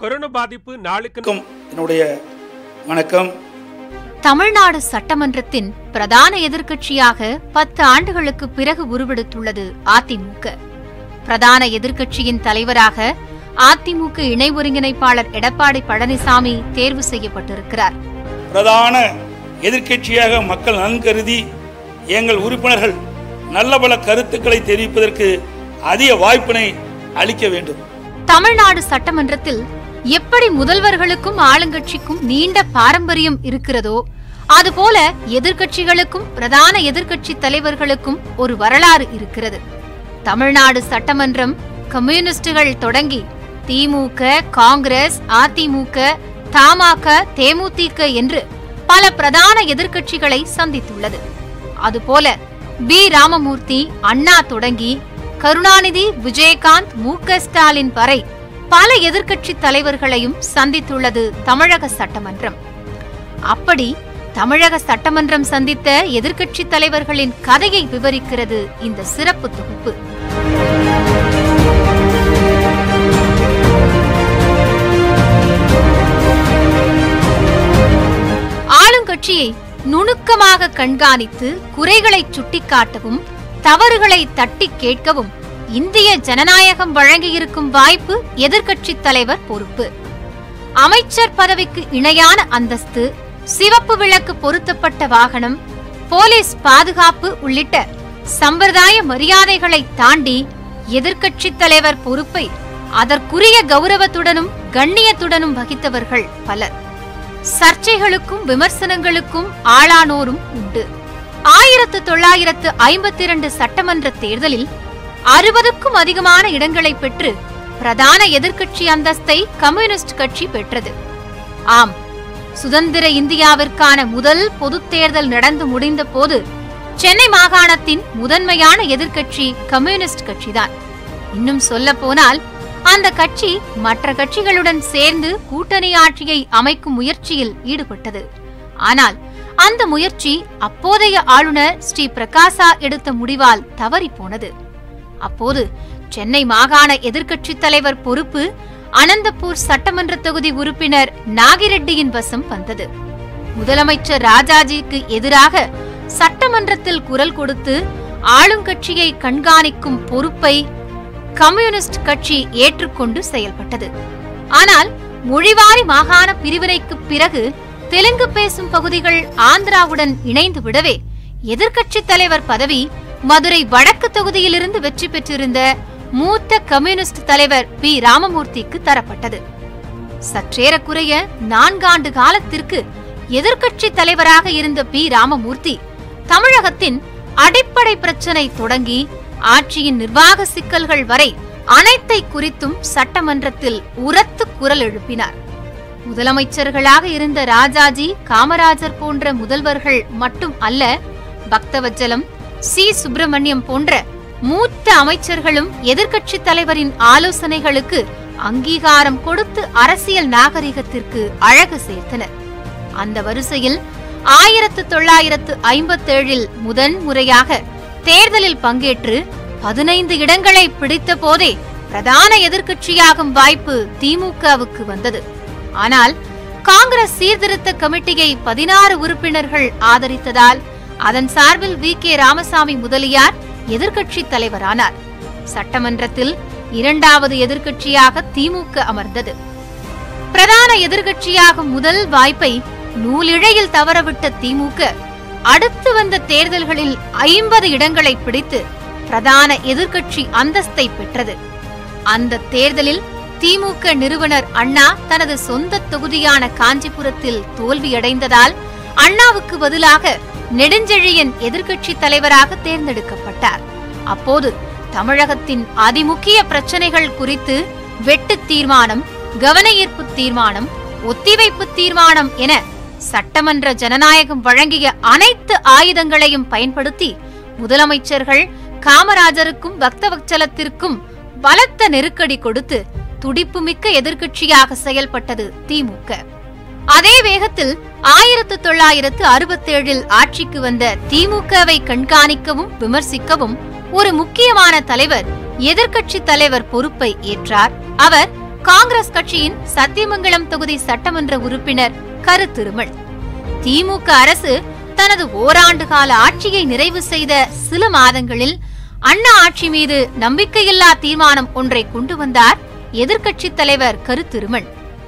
corona பாதிப்பு நாளுக்கு வணக்கம் என்னுடைய வணக்கம் தமிழ்நாடு சட்டமன்றத்தின் பிரதான எதிர்க்கட்சியாக பத்து ஆண்டுகளுக்கு பிறகு உருவெடுத்துள்ளது அதிமுக பிரதான எதிர்க்கட்சியின் தலைவராக அதிமுக இணை ஒருங்கிணைப்பாளர் எடப்பாடி பழனிசாமி தேர்வு செய்யப்பட்டிருக்கிறார் பிரதான எதிர்க்கட்சியாக மக்கள் நன்கருதி எங்கள் உறுப்பினர்கள் நல்ல பல கருத்துக்களை தெரிவிப்பதற்கு அதிக வாய்ப்பினை அளிக்க வேண்டும் தமிழ்நாடு சட்டமன்றத்தில் எப்படி முதல்வர்களுக்கும் ஆளுங்கட்சிக்கும் நீண்ட பாரம்பரியம் இருக்கிறதோ அதுபோல எதிர்க்கட்சிகளுக்கும் பிரதான எதிர்க்கட்சி தலைவர்களுக்கும் ஒரு வரலாறு இருக்கிறது தமிழ்நாடு சட்டமன்றம் கம்யூனிஸ்டுகள் தொடங்கி திமுக காங்கிரஸ் அதிமுக தமாக தேமுதிக என்று பல பிரதான எதிர்க்கட்சிகளை சந்தித்துள்ளது அதுபோல பி ராமமூர்த்தி அண்ணா தொடங்கி கருணாநிதி விஜயகாந்த் மு க ஸ்டாலின் வரை பல எதிர்க்கட்சி தலைவர்களையும் சந்தித்துள்ளது தமிழக சட்டமன்றம் அப்படி தமிழக சட்டமன்றம் சந்தித்த எதிர்க்கட்சி தலைவர்களின் கதையை விவரிக்கிறது இந்த சிறப்பு தொகுப்பு ஆளுங்கட்சியை நுணுக்கமாக கண்காணித்து குறைகளை சுட்டிக்காட்டவும் தவறுகளை தட்டி கேட்கவும் இந்திய ஜனநாயகம் வழங்கியிருக்கும் வாய்ப்பு எதிர்க்கட்சித் தலைவர் பொறுப்பு அமைச்சர் பதவிக்கு இணையான அந்தஸ்து சிவப்பு விளக்கு பொருத்தப்பட்ட வாகனம் போலீஸ் பாதுகாப்பு உள்ளிட்ட சம்பிரதாய மரியாதைகளை தாண்டி எதிர்க்கட்சித் தலைவர் பொறுப்பை அதற்குரிய கௌரவத்துடனும் கண்ணியத்துடனும் வகித்தவர்கள் பலர் சர்ச்சைகளுக்கும் விமர்சனங்களுக்கும் ஆளானோரும் உண்டு ஆயிரத்து தொள்ளாயிரத்து ஐம்பத்தி இரண்டு சட்டமன்ற தேர்தலில் அறுபதுக்கும் அதிகமான இடங்களை பெற்று பிரதான எதிர்க்கட்சி அந்தஸ்தை கம்யூனிஸ்ட் கட்சி பெற்றது ஆம் சுதந்திர இந்தியாவிற்கான முதல் பொதுத் தேர்தல் நடந்து முடிந்த போது சென்னை மாகாணத்தின் முதன்மையான எதிர்க்கட்சி கம்யூனிஸ்ட் கட்சிதான் இன்னும் சொல்ல போனால் அந்த கட்சி மற்ற கட்சிகளுடன் சேர்ந்து கூட்டணி ஆட்சியை அமைக்கும் முயற்சியில் ஈடுபட்டது ஆனால் அந்த முயற்சி அப்போதைய ஆளுநர் ஸ்ரீ பிரகாசா எடுத்த முடிவால் தவறிப் போனது அப்போது சென்னை மாகாண எதிர்க்கட்சித் தலைவர் பொறுப்பு அனந்தபூர் சட்டமன்ற தொகுதி உறுப்பினர் நாகிரெட்டியின் வசம் வந்தது முதலமைச்சர் ராஜாஜிக்கு எதிராக சட்டமன்றத்தில் குரல் கொடுத்து ஆளுங்கட்சியை கண்காணிக்கும் பொறுப்பை கம்யூனிஸ்ட் கட்சி ஏற்றுக்கொண்டு செயல்பட்டது ஆனால் மொழிவாரி மாகாண பிரிவினைக்கு பிறகு தெலுங்கு பேசும் பகுதிகள் ஆந்திராவுடன் இணைந்து விடவே எதிர்க்கட்சித் தலைவர் பதவி மதுரை வடக்கு தொகுதியிலிருந்து வெற்றி பெற்றிருந்த மூத்த கம்யூனிஸ்ட் தலைவர் பி ராமமூர்த்திக்கு தரப்பட்டது சற்றேறக்குறைய நான்காண்டு காலத்திற்கு எதிர்க்கட்சி தலைவராக இருந்த பி ராமமூர்த்தி தமிழகத்தின் அடிப்படை பிரச்சனை தொடங்கி ஆட்சியின் நிர்வாக சிக்கல்கள் வரை அனைத்தை குறித்தும் சட்டமன்றத்தில் உரத்து குரல் எழுப்பினார் முதலமைச்சர்களாக இருந்த ராஜாஜி காமராஜர் போன்ற முதல்வர்கள் மட்டும் அல்ல பக்தவச்சலம் சி சுப்பிரமணியம் போன்ற மூத்த அமைச்சர்களும் எதிர்க்கட்சித் தலைவரின் ஆலோசனைகளுக்கு அங்கீகாரம் கொடுத்து அரசியல் நாகரிகத்திற்கு அழகு சேர்த்தனர் அந்த வரிசையில் ஆயிரத்து தொள்ளாயிரத்து ஐம்பத்தேழில் முதன் முறையாக தேர்தலில் பங்கேற்று பதினைந்து இடங்களை பிடித்த போதே பிரதான எதிர்க்கட்சியாகும் வாய்ப்பு திமுகவுக்கு வந்தது ஆனால் காங்கிரஸ் சீர்திருத்த கமிட்டியை பதினாறு உறுப்பினர்கள் ஆதரித்ததால் அதன் சார்பில் வி கே ராமசாமி முதலியார் எதிர்க்கட்சித் தலைவரானார் சட்டமன்றத்தில் இரண்டாவது எதிர்க்கட்சியாக திமுக அமர்ந்தது பிரதான எதிர்க்கட்சியாகும் முதல் வாய்ப்பை நூலிழையில் தவறவிட்ட திமுக அடுத்து வந்த தேர்தல்களில் ஐம்பது இடங்களை பிடித்து பிரதான எதிர்க்கட்சி அந்தஸ்தை பெற்றது அந்த தேர்தலில் திமுக நிறுவனர் அண்ணா தனது சொந்த தொகுதியான காஞ்சிபுரத்தில் தோல்வியடைந்ததால் அண்ணாவுக்கு பதிலாக நெடுஞ்செழியன் எதிர்க்கட்சி தலைவராக தேர்ந்தெடுக்கப்பட்டார் அப்போது தமிழகத்தின் அதிமுக்கிய பிரச்சனைகள் குறித்து வெட்டு தீர்மானம் கவன ஈர்ப்பு தீர்மானம் ஒத்திவைப்பு தீர்மானம் என சட்டமன்ற ஜனநாயகம் வழங்கிய அனைத்து ஆயுதங்களையும் பயன்படுத்தி முதலமைச்சர்கள் காமராஜருக்கும் பக்தவச்சலத்திற்கும் பலத்த நெருக்கடி கொடுத்து துடிப்புமிக்க எதிர்க்கட்சியாக செயல்பட்டது திமுக அதே வேகத்தில் ஆயிரத்து தொள்ளாயிரத்து அறுபத்தேழில் ஆட்சிக்கு வந்த திமுகவை கண்காணிக்கவும் விமர்சிக்கவும் ஒரு முக்கியமான தலைவர் எதிர்க்கட்சி தலைவர் பொறுப்பை ஏற்றார் அவர் காங்கிரஸ் கட்சியின் சத்தியமங்கலம் தொகுதி சட்டமன்ற உறுப்பினர் கருத்திருமன் திமுக அரசு தனது ஓராண்டு கால ஆட்சியை நிறைவு செய்த சில மாதங்களில் அண்ணா ஆட்சி மீது நம்பிக்கையில்லா தீர்மானம் ஒன்றை கொண்டு வந்தார் எதிர்க்கட்சித் தலைவர் கருத்திருமன்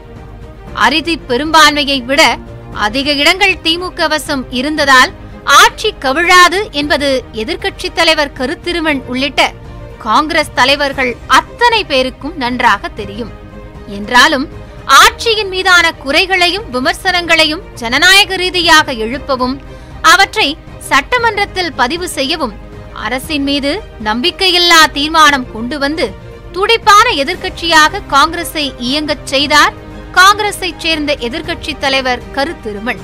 அரிதி பெரும்பான்மையை விட அதிக இடங்கள் திமுக வசம் இருந்ததால் ஆட்சி கவிழாது என்பது எதிர்க்கட்சித் தலைவர் கருத்திருமன் உள்ளிட்ட காங்கிரஸ் தலைவர்கள் அத்தனை பேருக்கும் நன்றாக தெரியும் என்றாலும் ஆட்சியின் மீதான குறைகளையும் விமர்சனங்களையும் ஜனநாயக ரீதியாக எழுப்பவும் அவற்றை சட்டமன்றத்தில் பதிவு செய்யவும் அரசின் மீது நம்பிக்கையில்லா தீர்மானம் கொண்டு வந்து துடிப்பான எதிர்க்கட்சியாக காங்கிரஸை இயங்கச் செய்தார் காங்கிரஸைச் சேர்ந்த எதிர்க்கட்சித் தலைவர் கருத்திருமன்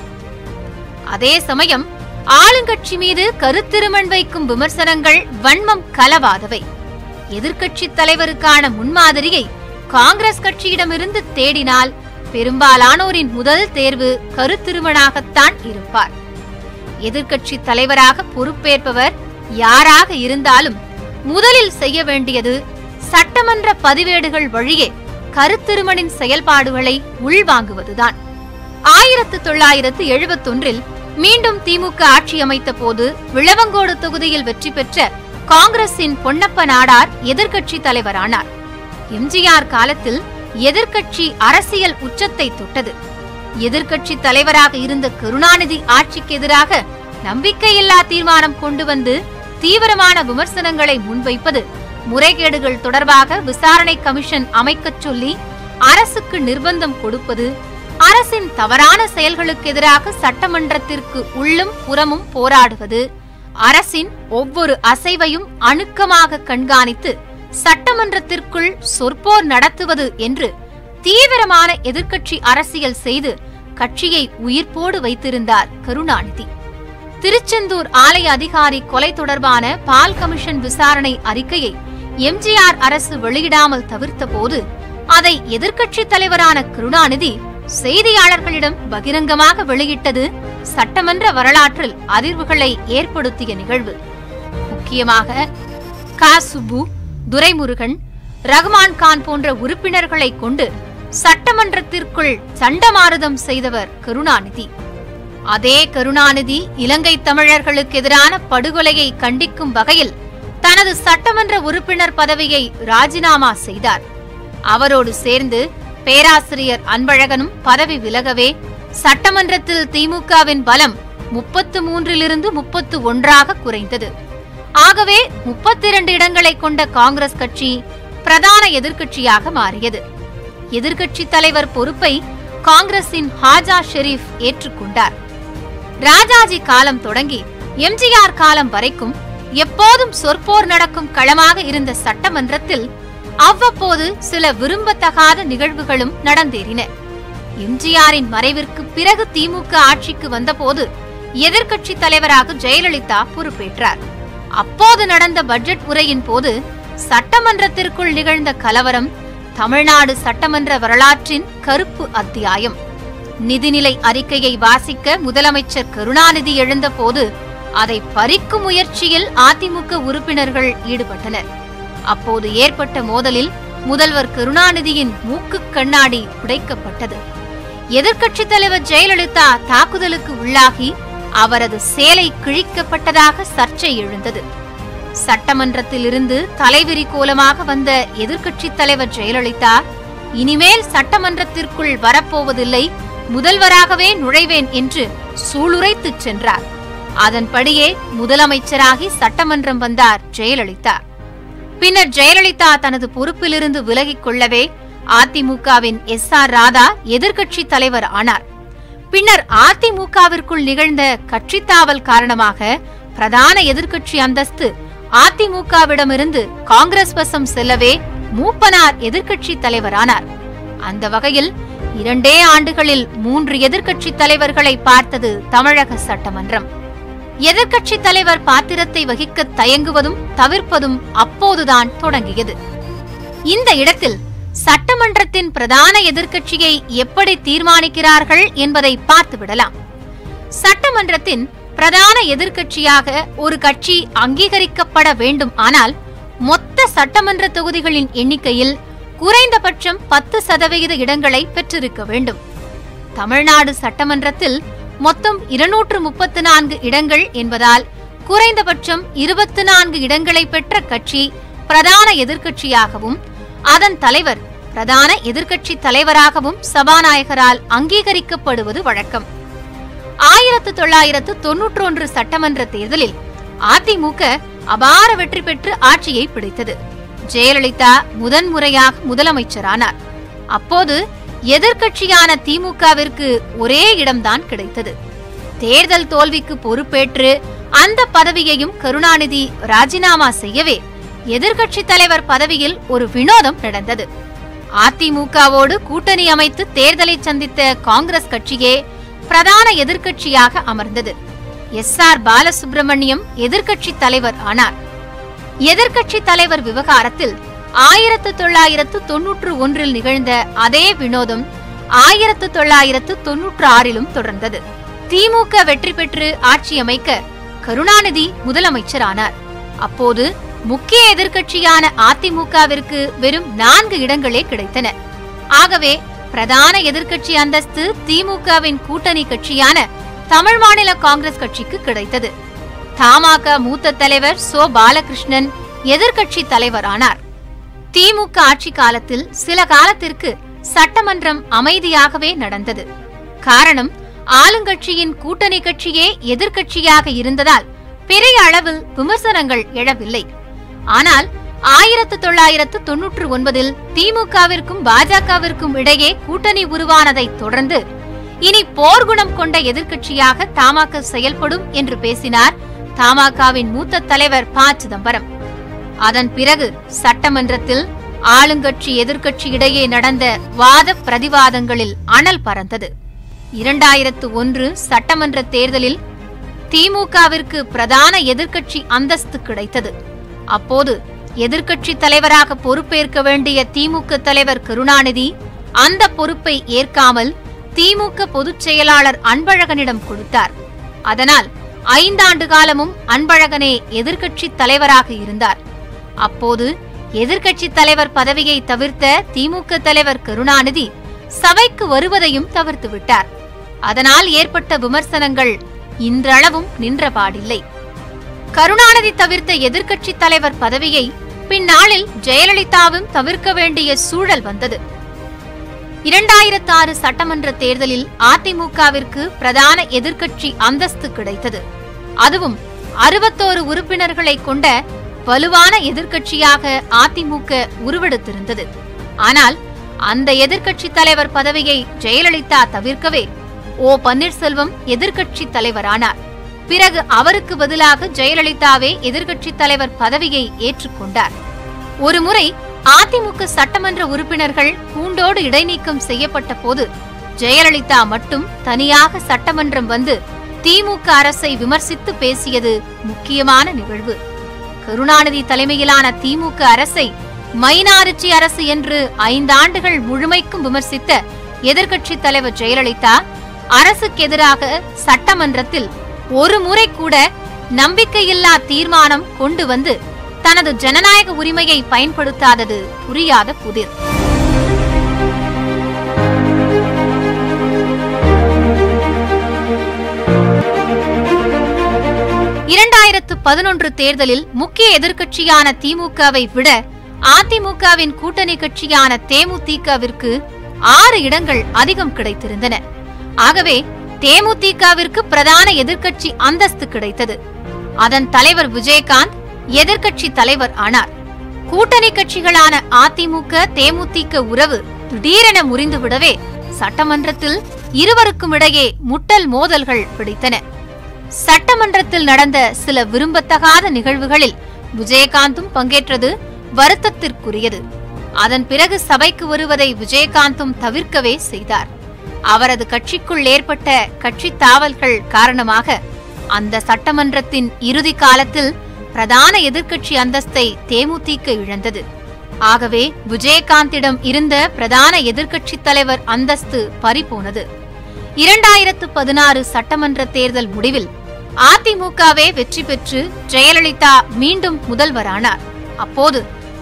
அதே சமயம் ஆளுங்கட்சி மீது கருத்திருமன் வைக்கும் விமர்சனங்கள் வன்மம் கலவாதவை எதிர்க்கட்சித் தலைவருக்கான முன்மாதிரியை காங்கிரஸ் கட்சியிடமிருந்து தேடினால் பெரும்பாலானோரின் முதல் தேர்வு கருத்திருமனாகத்தான் இருப்பார் எதிர்க்கட்சி தலைவராக பொறுப்பேற்பவர் யாராக இருந்தாலும் முதலில் செய்ய வேண்டியது சட்டமன்ற பதிவேடுகள் வழியே கருத்திருமனின் செயல்பாடுகளை உள்வாங்குவதுதான் ஆயிரத்து தொள்ளாயிரத்து எழுபத்தொன்றில் மீண்டும் திமுக ஆட்சி அமைத்த போது விளவங்கோடு தொகுதியில் வெற்றி பெற்ற காங்கிரசின் பொன்னப்ப நாடார் எதிர்க்கட்சி தலைவரானார் எம்ஜிஆர் காலத்தில் எதிர்க்கட்சி அரசியல் உச்சத்தை தொட்டது எதிர்க்கட்சி தலைவராக இருந்த கருணாநிதி ஆட்சிக்கு எதிராக நம்பிக்கையில்லா தீர்மானம் கொண்டு வந்து தீவிரமான விமர்சனங்களை முன்வைப்பது முறைகேடுகள் தொடர்பாக விசாரணை கமிஷன் அமைக்கச் சொல்லி அரசுக்கு நிர்பந்தம் கொடுப்பது அரசின் தவறான செயல்களுக்கு எதிராக சட்டமன்றத்திற்கு உள்ளும் புறமும் போராடுவது அரசின் ஒவ்வொரு அசைவையும் அணுக்கமாக கண்காணித்து சட்டமன்றத்திற்குள் சொற்போர் நடத்துவது என்று தீவிரமான எதிர்க்கட்சி அரசியல் செய்து கட்சியை உயிர்ப்போடு வைத்திருந்தார் கருணாநிதி திருச்செந்தூர் ஆலய அதிகாரி கொலை தொடர்பான பால் கமிஷன் விசாரணை அறிக்கையை எம்ஜிஆர் அரசு வெளியிடாமல் தவிர்த்தபோது அதை எதிர்க்கட்சித் தலைவரான கருணாநிதி செய்தியாளர்களிடம் பகிரங்கமாக வெளியிட்டது சட்டமன்ற வரலாற்றில் அதிர்வுகளை ஏற்படுத்திய நிகழ்வு முக்கியமாக கா சுப்பு துரைமுருகன் ரகுமான் கான் போன்ற உறுப்பினர்களை கொண்டு சட்டமன்றத்திற்குள் சண்டமாருதம் செய்தவர் கருணாநிதி அதே கருணாநிதி இலங்கை தமிழர்களுக்கு எதிரான படுகொலையை கண்டிக்கும் வகையில் தனது சட்டமன்ற உறுப்பினர் பதவியை ராஜினாமா செய்தார் அவரோடு சேர்ந்து பேராசிரியர் அன்பழகனும் பதவி விலகவே சட்டமன்றத்தில் திமுகவின் பலம் முப்பத்து மூன்றிலிருந்து முப்பத்து ஒன்றாக குறைந்தது ஆகவே முப்பத்தி இரண்டு இடங்களை கொண்ட காங்கிரஸ் கட்சி பிரதான எதிர்க்கட்சியாக மாறியது எதிர்க்கட்சி தலைவர் பொறுப்பை காங்கிரசின் ஹாஜா ஷெரீப் ஏற்றுக்கொண்டார் ராஜாஜி காலம் தொடங்கி எம்ஜிஆர் காலம் வரைக்கும் எப்போதும் சொற்போர் நடக்கும் களமாக இருந்த சட்டமன்றத்தில் அவ்வப்போது சில விரும்பத்தகாத நிகழ்வுகளும் நடந்தேறின எம்ஜிஆரின் மறைவிற்கு பிறகு திமுக ஆட்சிக்கு வந்தபோது எதிர்க்கட்சி தலைவராக ஜெயலலிதா பொறுப்பேற்றார் அப்போது நடந்த பட்ஜெட் உரையின் போது சட்டமன்றத்திற்குள் நிகழ்ந்த கலவரம் தமிழ்நாடு சட்டமன்ற வரலாற்றின் கருப்பு அத்தியாயம் நிதிநிலை அறிக்கையை வாசிக்க முதலமைச்சர் கருணாநிதி எழுந்தபோது அதை பறிக்கும் முயற்சியில் அதிமுக உறுப்பினர்கள் ஈடுபட்டனர் அப்போது ஏற்பட்ட மோதலில் முதல்வர் கருணாநிதியின் மூக்கு கண்ணாடி உடைக்கப்பட்டது எதிர்க்கட்சித் தலைவர் ஜெயலலிதா தாக்குதலுக்கு உள்ளாகி அவரது சேலை கிழிக்கப்பட்டதாக சர்ச்சை எழுந்தது சட்டமன்றத்தில் இருந்து தலைவிரி கோலமாக வந்த எதிர்க்கட்சித் தலைவர் ஜெயலலிதா இனிமேல் சட்டமன்றத்திற்குள் வரப்போவதில்லை முதல்வராகவே நுழைவேன் என்று சூளுரைத்துச் சென்றார் அதன்படியே முதலமைச்சராகி சட்டமன்றம் வந்தார் ஜெயலலிதா பின்னர் ஜெயலலிதா தனது பொறுப்பிலிருந்து விலகிக் கொள்ளவே அதிமுகவின் எஸ் ஆர் ராதா எதிர்க்கட்சி தலைவர் ஆனார் பின்னர் அதிமுகவிற்குள் நிகழ்ந்த கட்சித்தாவல் காரணமாக பிரதான எதிர்க்கட்சி அந்தஸ்து அதிமுகவிடமிருந்து காங்கிரஸ் வசம் செல்லவே மூப்பனார் எதிர்க்கட்சி தலைவரானார் அந்த வகையில் இரண்டே ஆண்டுகளில் மூன்று எதிர்க்கட்சி தலைவர்களை பார்த்தது தமிழக சட்டமன்றம் எதிர்க்கட்சி தலைவர் பாத்திரத்தை வகிக்க தயங்குவதும் தவிர்ப்பதும் அப்போதுதான் தொடங்கியது இந்த இடத்தில் சட்டமன்றத்தின் பிரதான எதிர்க்கட்சியை எப்படி தீர்மானிக்கிறார்கள் என்பதை பார்த்து விடலாம் சட்டமன்றத்தின் பிரதான எதிர்க்கட்சியாக ஒரு கட்சி அங்கீகரிக்கப்பட வேண்டும் ஆனால் மொத்த சட்டமன்ற தொகுதிகளின் எண்ணிக்கையில் குறைந்தபட்சம் பத்து சதவிகித இடங்களை பெற்றிருக்க வேண்டும் தமிழ்நாடு சட்டமன்றத்தில் மொத்தம் இருநூற்று முப்பத்து நான்கு இடங்கள் என்பதால் குறைந்தபட்சம் இருபத்து நான்கு இடங்களை பெற்ற கட்சி பிரதான எதிர்க்கட்சியாகவும் அதன் தலைவர் பிரதான எதிர்க்கட்சி தலைவராகவும் சபாநாயகரால் அங்கீகரிக்கப்படுவது வழக்கம் ஆயிரத்து தொள்ளாயிரத்து தொன்னூற்றி ஒன்று சட்டமன்ற தேர்தலில் அதிமுக அபார வெற்றி பெற்று ஆட்சியை பிடித்தது ஜெயலலிதா முதன்முறையாக முதலமைச்சரானார் அப்போது எதிர்க்கட்சியான திமுகவிற்கு ஒரே இடம்தான் கிடைத்தது தேர்தல் தோல்விக்கு பொறுப்பேற்று அந்த பதவியையும் கருணாநிதி ராஜினாமா செய்யவே எதிர்க்கட்சித் தலைவர் பதவியில் ஒரு வினோதம் நடந்தது அதிமுகவோடு கூட்டணி அமைத்து தேர்தலை சந்தித்த காங்கிரஸ் கட்சியே பிரதான எதிர்க்கட்சியாக அமர்ந்தது எஸ் ஆர் பாலசுப்ரமணியம் எதிர்க்கட்சித் தலைவர் ஆனார் எதிர்க்கட்சித் தலைவர் விவகாரத்தில் ஆயிரத்து தொள்ளாயிரத்து தொன்னூற்று ஒன்றில் நிகழ்ந்த அதே வினோதம் ஆயிரத்து தொள்ளாயிரத்து தொன்னூற்று ஆறிலும் தொடர்ந்தது திமுக வெற்றி பெற்று ஆட்சி அமைக்க கருணாநிதி முதலமைச்சரானார் அப்போது முக்கிய எதிர்க்கட்சியான அதிமுகவிற்கு வெறும் நான்கு இடங்களே கிடைத்தன ஆகவே பிரதான எதிர்க்கட்சி அந்தஸ்து திமுகவின் கூட்டணி கட்சியான தமிழ் மாநில காங்கிரஸ் கட்சிக்கு கிடைத்தது தமாக மூத்த தலைவர் சோ பாலகிருஷ்ணன் எதிர்க்கட்சி தலைவர் ஆனார் திமுக ஆட்சி காலத்தில் சில காலத்திற்கு சட்டமன்றம் அமைதியாகவே நடந்தது காரணம் ஆளுங்கட்சியின் கூட்டணி கட்சியே எதிர்க்கட்சியாக இருந்ததால் பெரிய அளவில் விமர்சனங்கள் எழவில்லை ஆனால் ஆயிரத்து தொள்ளாயிரத்து தொன்னூற்று ஒன்பதில் திமுகவிற்கும் பாஜகவிற்கும் இடையே கூட்டணி உருவானதை தொடர்ந்து இனி போர்க்குணம் கொண்ட எதிர்க்கட்சியாக தமாக செயல்படும் என்று பேசினார் தமாகவின் மூத்த தலைவர் ப சிதம்பரம் அதன் பிறகு சட்டமன்றத்தில் ஆளுங்கட்சி எதிர்க்கட்சி இடையே நடந்த வாத பிரதிவாதங்களில் அனல் பறந்தது இரண்டாயிரத்து ஒன்று சட்டமன்ற தேர்தலில் திமுகவிற்கு பிரதான எதிர்க்கட்சி அந்தஸ்து கிடைத்தது அப்போது எதிர்க்கட்சி தலைவராக பொறுப்பேற்க வேண்டிய திமுக தலைவர் கருணாநிதி அந்த பொறுப்பை ஏற்காமல் திமுக பொதுச் செயலாளர் அன்பழகனிடம் கொடுத்தார் அதனால் ஐந்தாண்டு காலமும் அன்பழகனே எதிர்க்கட்சி தலைவராக இருந்தார் அப்போது எதிர்க்கட்சி தலைவர் பதவியை தவிர்த்த திமுக தலைவர் கருணாநிதி சபைக்கு வருவதையும் தவிர்த்து விட்டார் அதனால் ஏற்பட்ட விமர்சனங்கள் இன்றளவும் நின்றபாடில்லை கருணாநிதி தவிர்த்த எதிர்க்கட்சி தலைவர் பதவியை பின்னாளில் ஜெயலலிதாவும் தவிர்க்க வேண்டிய சூழல் வந்தது இரண்டாயிரத்து ஆறு சட்டமன்ற தேர்தலில் அதிமுகவிற்கு பிரதான எதிர்க்கட்சி அந்தஸ்து கிடைத்தது அதுவும் அறுபத்தோரு உறுப்பினர்களை கொண்ட வலுவான எதிர்க்கட்சியாக அதிமுக உருவெடுத்திருந்தது ஆனால் அந்த எதிர்க்கட்சி தலைவர் பதவியை ஜெயலலிதா தவிர்க்கவே ஓ பன்னீர்செல்வம் எதிர்க்கட்சி தலைவரானார் பிறகு அவருக்கு பதிலாக ஜெயலலிதாவே எதிர்க்கட்சி தலைவர் பதவியை ஏற்றுக்கொண்டார் ஒருமுறை அதிமுக சட்டமன்ற உறுப்பினர்கள் கூண்டோடு இடைநீக்கம் செய்யப்பட்ட போது ஜெயலலிதா மட்டும் தனியாக சட்டமன்றம் வந்து திமுக அரசை விமர்சித்து பேசியது முக்கியமான நிகழ்வு கருணாநிதி தலைமையிலான திமுக அரசை மைனாரிட்டி அரசு என்று ஐந்தாண்டுகள் முழுமைக்கும் விமர்சித்த எதிர்க்கட்சி தலைவர் ஜெயலலிதா அரசுக்கு எதிராக சட்டமன்றத்தில் ஒரு முறை கூட நம்பிக்கையில்லா தீர்மானம் கொண்டு வந்து தனது ஜனநாயக உரிமையை பயன்படுத்தாதது புரியாத புதிர் இரண்டாயிரத்து பதினொன்று தேர்தலில் முக்கிய எதிர்க்கட்சியான திமுகவை விட அதிமுகவின் கூட்டணி கட்சியான தேமுதிகவிற்கு ஆறு இடங்கள் அதிகம் கிடைத்திருந்தன ஆகவே தேமுதிகவிற்கு பிரதான எதிர்க்கட்சி அந்தஸ்து கிடைத்தது அதன் தலைவர் விஜயகாந்த் எதிர்க்கட்சி தலைவர் ஆனார் கூட்டணி கட்சிகளான அதிமுக தேமுதிக உறவு திடீரென முறிந்துவிடவே சட்டமன்றத்தில் இருவருக்கும் இடையே முட்டல் மோதல்கள் பிடித்தன சட்டமன்றத்தில் நடந்த சில விரும்பத்தகாத நிகழ்வுகளில் விஜயகாந்தும் பங்கேற்றது வருத்தத்திற்குரியது அதன் பிறகு சபைக்கு வருவதை விஜயகாந்தும் தவிர்க்கவே செய்தார் அவரது கட்சிக்குள் ஏற்பட்ட கட்சி தாவல்கள் காரணமாக அந்த சட்டமன்றத்தின் இறுதி காலத்தில் பிரதான எதிர்க்கட்சி அந்தஸ்தை தேமுதிக இழந்தது ஆகவே விஜயகாந்திடம் இருந்த பிரதான எதிர்க்கட்சி தலைவர் அந்தஸ்து பறிபோனது இரண்டாயிரத்து பதினாறு சட்டமன்ற தேர்தல் முடிவில் அதிமுகவே வெற்றி பெற்று ஜெயலலிதா மீண்டும் முதல்வரானார் அப்போது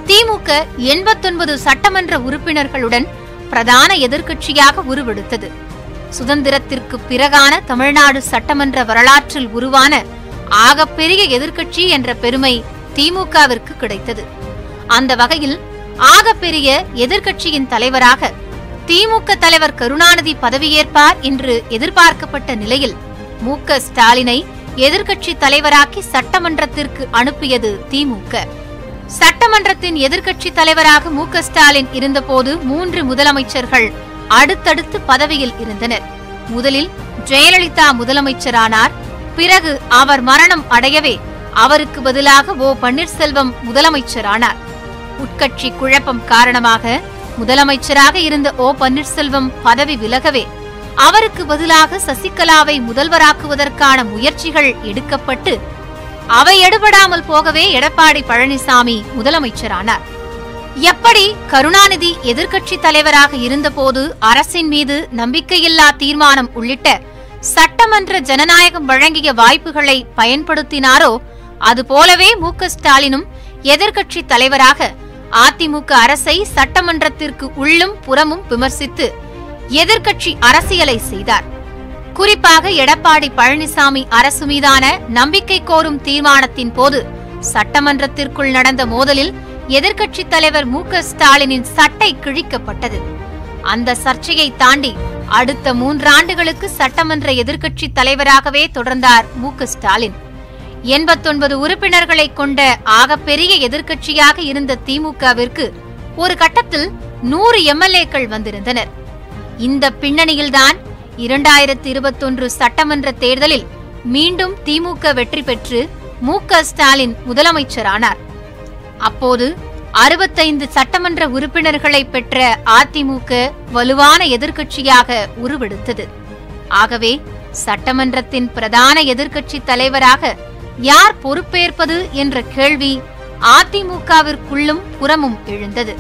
திமுக எண்பத்தொன்பது சட்டமன்ற உறுப்பினர்களுடன் பிரதான எதிர்க்கட்சியாக உருவெடுத்தது சுதந்திரத்திற்கு பிறகான தமிழ்நாடு சட்டமன்ற வரலாற்றில் உருவான ஆகப்பெரிய எதிர்க்கட்சி என்ற பெருமை திமுகவிற்கு கிடைத்தது அந்த வகையில் ஆகப்பெரிய எதிர்க்கட்சியின் தலைவராக திமுக தலைவர் கருணாநிதி பதவியேற்பார் என்று எதிர்பார்க்கப்பட்ட நிலையில் மு க ஸ்டாலினை எதிர்க்கட்சி தலைவராக்கி சட்டமன்றத்திற்கு அனுப்பியது திமுக சட்டமன்றத்தின் எதிர்க்கட்சி தலைவராக மு க ஸ்டாலின் இருந்தபோது மூன்று முதலமைச்சர்கள் அடுத்தடுத்து பதவியில் இருந்தனர் முதலில் ஜெயலலிதா முதலமைச்சரானார் பிறகு அவர் மரணம் அடையவே அவருக்கு பதிலாக ஓ பன்னீர்செல்வம் முதலமைச்சரானார் உட்கட்சி குழப்பம் காரணமாக முதலமைச்சராக இருந்த ஓ பன்னீர்செல்வம் பதவி விலகவே அவருக்கு பதிலாக சசிகலாவை முதல்வராக்குவதற்கான முயற்சிகள் எடுக்கப்பட்டு அவை எடுபடாமல் போகவே எடப்பாடி பழனிசாமி முதலமைச்சரானார் எப்படி கருணாநிதி எதிர்க்கட்சி தலைவராக இருந்தபோது அரசின் மீது நம்பிக்கையில்லா தீர்மானம் உள்ளிட்ட சட்டமன்ற ஜனநாயகம் வழங்கிய வாய்ப்புகளை பயன்படுத்தினாரோ அதுபோலவே மு க ஸ்டாலினும் எதிர்க்கட்சி தலைவராக அதிமுக அரசை சட்டமன்றத்திற்கு உள்ளும் புறமும் விமர்சித்து எதிர்க்கட்சி அரசியலை செய்தார் குறிப்பாக எடப்பாடி பழனிசாமி அரசு மீதான நம்பிக்கை கோரும் தீர்மானத்தின் போது சட்டமன்றத்திற்குள் நடந்த மோதலில் எதிர்க்கட்சித் தலைவர் மு க ஸ்டாலினின் சட்டை கிழிக்கப்பட்டது அந்த சர்ச்சையை தாண்டி அடுத்த மூன்றாண்டுகளுக்கு சட்டமன்ற எதிர்க்கட்சித் தலைவராகவே தொடர்ந்தார் மு க ஸ்டாலின் எண்பத்தொன்பது உறுப்பினர்களை கொண்ட ஆகப்பெரிய எதிர்க்கட்சியாக இருந்த திமுகவிற்கு ஒரு கட்டத்தில் நூறு எம்எல்ஏக்கள் வந்திருந்தனர் இந்த பின்னணியில்தான் இரண்டாயிரத்தி இருபத்தொன்று சட்டமன்ற தேர்தலில் மீண்டும் திமுக வெற்றி பெற்று மு க ஸ்டாலின் முதலமைச்சரானார் அப்போது அறுபத்தைந்து சட்டமன்ற உறுப்பினர்களை பெற்ற அதிமுக வலுவான எதிர்க்கட்சியாக உருவெடுத்தது ஆகவே சட்டமன்றத்தின் பிரதான எதிர்க்கட்சி தலைவராக யார் பொறுப்பேற்பது என்ற கேள்வி அதிமுகவிற்குள்ளும் புறமும் எழுந்தது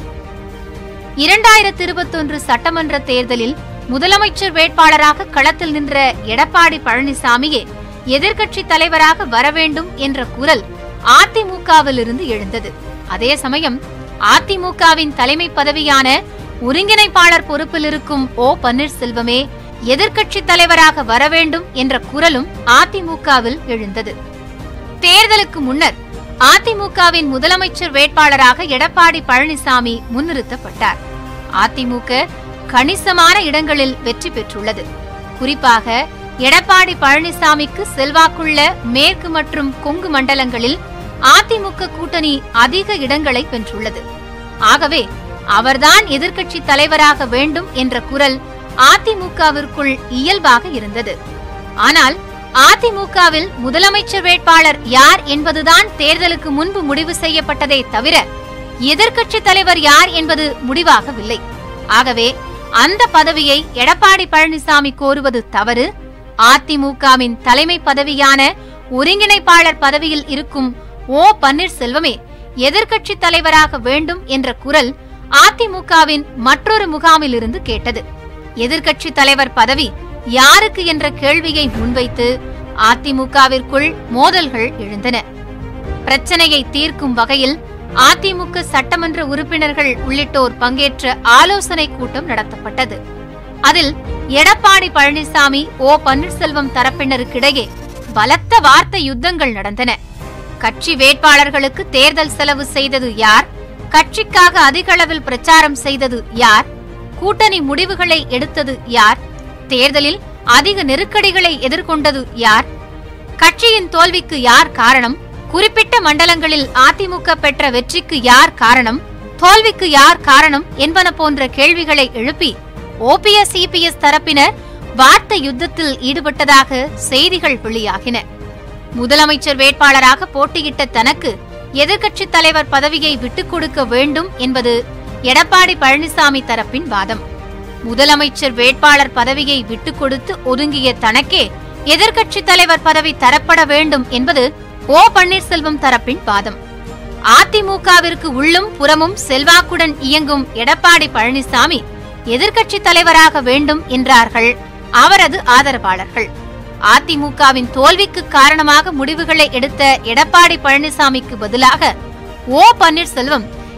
இரண்டாயிரத்தி இருபத்தொன்று சட்டமன்ற தேர்தலில் முதலமைச்சர் வேட்பாளராக களத்தில் நின்ற எடப்பாடி பழனிசாமியே எதிர்க்கட்சி தலைவராக வர வேண்டும் என்ற குரல் அதிமுகவிலிருந்து எழுந்தது அதே சமயம் அதிமுகவின் தலைமை பதவியான ஒருங்கிணைப்பாளர் பொறுப்பில் இருக்கும் ஓ பன்னீர்செல்வமே எதிர்க்கட்சி தலைவராக வர வேண்டும் என்ற குரலும் அதிமுகவில் எழுந்தது தேர்தலுக்கு முன்னர் அதிமுகவின் முதலமைச்சர் வேட்பாளராக எடப்பாடி பழனிசாமி முன்னிறுத்தப்பட்டார் அதிமுக கணிசமான இடங்களில் வெற்றி பெற்றுள்ளது குறிப்பாக எடப்பாடி பழனிசாமிக்கு செல்வாக்குள்ள மேற்கு மற்றும் கொங்கு மண்டலங்களில் அதிமுக கூட்டணி அதிக இடங்களை வென்றுள்ளது ஆகவே அவர்தான் எதிர்க்கட்சி தலைவராக வேண்டும் என்ற குரல் அதிமுகவிற்குள் இயல்பாக இருந்தது ஆனால் அதிமுகவில் முதலமைச்சர் வேட்பாளர் யார் என்பதுதான் தேர்தலுக்கு முன்பு முடிவு செய்யப்பட்டதே தவிர எதிர்க்கட்சி தலைவர் யார் என்பது முடிவாகவில்லை ஆகவே அந்த பதவியை எடப்பாடி பழனிசாமி கோருவது தவறு அதிமுகவின் தலைமை பதவியான ஒருங்கிணைப்பாளர் பதவியில் இருக்கும் ஓ பன்னீர்செல்வமே எதிர்க்கட்சி தலைவராக வேண்டும் என்ற குரல் அதிமுகவின் மற்றொரு முகாமிலிருந்து கேட்டது எதிர்க்கட்சி தலைவர் பதவி யாருக்கு என்ற கேள்வியை முன்வைத்து அதிமுகவிற்குள் மோதல்கள் எழுந்தன பிரச்சனையை தீர்க்கும் வகையில் அதிமுக சட்டமன்ற உறுப்பினர்கள் உள்ளிட்டோர் பங்கேற்ற ஆலோசனை கூட்டம் நடத்தப்பட்டது அதில் எடப்பாடி பழனிசாமி ஓ பன்னீர்செல்வம் தரப்பினருக்கிடையே பலத்த வார்த்தை யுத்தங்கள் நடந்தன கட்சி வேட்பாளர்களுக்கு தேர்தல் செலவு செய்தது யார் கட்சிக்காக அதிக அளவில் பிரச்சாரம் செய்தது யார் கூட்டணி முடிவுகளை எடுத்தது யார் தேர்தலில் அதிக நெருக்கடிகளை எதிர்கொண்டது யார் கட்சியின் தோல்விக்கு யார் காரணம் குறிப்பிட்ட மண்டலங்களில் அதிமுக பெற்ற வெற்றிக்கு யார் காரணம் தோல்விக்கு யார் காரணம் என்பன போன்ற கேள்விகளை எழுப்பி ஓபிஎஸ் இபிஎஸ் தரப்பினர் வார்த்தை யுத்தத்தில் ஈடுபட்டதாக செய்திகள் வெளியாகின முதலமைச்சர் வேட்பாளராக போட்டியிட்ட தனக்கு எதிர்க்கட்சித் தலைவர் பதவியை விட்டுக் கொடுக்க வேண்டும் என்பது எடப்பாடி பழனிசாமி தரப்பின் வாதம் முதலமைச்சர் வேட்பாளர் பதவியை விட்டுக் கொடுத்து ஒதுங்கிய தனக்கே எதிர்க்கட்சித் தலைவர் பதவி தரப்பட வேண்டும் என்பது ஓ பன்னீர்செல்வம் தரப்பின் வாதம் அதிமுகவிற்கு உள்ளும் புறமும் செல்வாக்குடன் இயங்கும் எடப்பாடி பழனிசாமி எதிர்க்கட்சித் தலைவராக வேண்டும் என்றார்கள் அவரது ஆதரவாளர்கள் அதிமுகவின் தோல்விக்கு காரணமாக முடிவுகளை எடுத்த எடப்பாடி பழனிசாமிக்கு பதிலாக ஓ பன்னீர்செல்வம்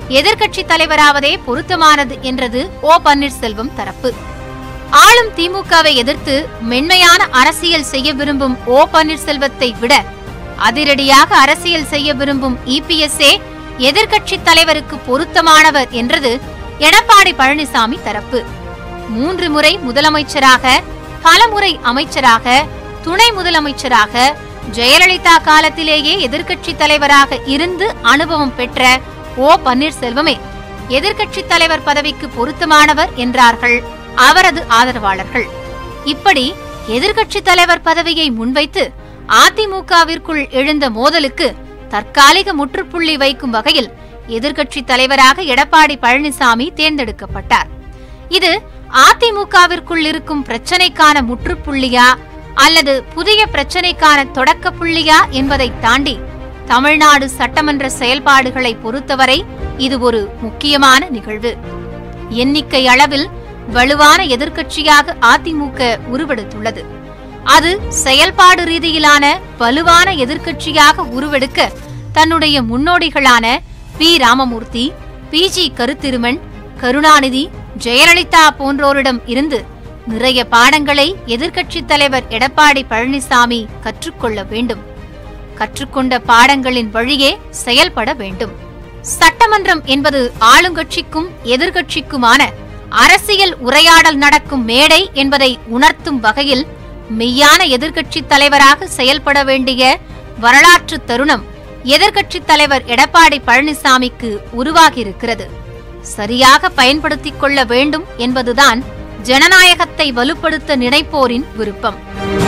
எதிர்க்கட்சி தலைவராவதே பொருத்தமானது என்றது ஓ பன்னீர்செல்வம் தரப்பு ஆளும் திமுகவை எதிர்த்து மென்மையான அரசியல் செய்ய விரும்பும் ஓ பன்னீர்செல்வத்தை விட அதிரடியாக அரசியல் செய்ய விரும்பும் இபிஎஸ்ஏ எதிர்க்கட்சி தலைவருக்கு பொருத்தமானவர் என்றது எடப்பாடி பழனிசாமி தரப்பு மூன்று முறை முதலமைச்சராக பலமுறை அமைச்சராக துணை முதலமைச்சராக ஜெயலலிதா காலத்திலேயே எதிர்க்கட்சி தலைவராக இருந்து அனுபவம் பெற்ற ஓ பன்னீர்செல்வமே எதிர்க்கட்சி தலைவர் பதவிக்கு பொருத்தமானவர் என்றார்கள் அவரது ஆதரவாளர்கள் இப்படி எதிர்க்கட்சி தலைவர் பதவியை முன்வைத்து அதிமுகவிற்குள் எழுந்த மோதலுக்கு தற்காலிக முற்றுப்புள்ளி வைக்கும் வகையில் எதிர்க்கட்சி தலைவராக எடப்பாடி பழனிசாமி தேர்ந்தெடுக்கப்பட்டார் இது அதிமுகவிற்குள் இருக்கும் பிரச்சனைக்கான முற்றுப்புள்ளியா அல்லது புதிய பிரச்சனைக்கான தொடக்க புள்ளியா என்பதை தாண்டி தமிழ்நாடு சட்டமன்ற செயல்பாடுகளை பொறுத்தவரை இது ஒரு முக்கியமான நிகழ்வு எண்ணிக்கை அளவில் வலுவான எதிர்க்கட்சியாக அதிமுக உருவெடுத்துள்ளது அது செயல்பாடு ரீதியிலான வலுவான எதிர்க்கட்சியாக உருவெடுக்க தன்னுடைய முன்னோடிகளான P Ramamurthy P G Karuthiruman Karunanidhi Jayalalithaa போன்றோரிடம் இருந்து நிறைய பாடங்களை எதிர்க்கட்சித் தலைவர் எடப்பாடி பழனிசாமி கற்றுக்கொள்ள வேண்டும் கற்றுக்கொண்ட பாடங்களின் வழியே செயல்பட வேண்டும் சட்டமன்றம் என்பது ஆளுங்கட்சிக்கும் எதிர்க்கட்சிக்குமான அரசியல் உரையாடல் நடக்கும் மேடை என்பதை உணர்த்தும் வகையில் மெய்யான எதிர்க்கட்சித் தலைவராக செயல்பட வேண்டிய வரலாற்று தருணம் எதிர்க்கட்சித் தலைவர் எடப்பாடி பழனிசாமிக்கு உருவாகியிருக்கிறது சரியாக பயன்படுத்திக் கொள்ள வேண்டும் என்பதுதான் ஜனநாயகத்தை வலுப்படுத்த நினைப்போரின் விருப்பம்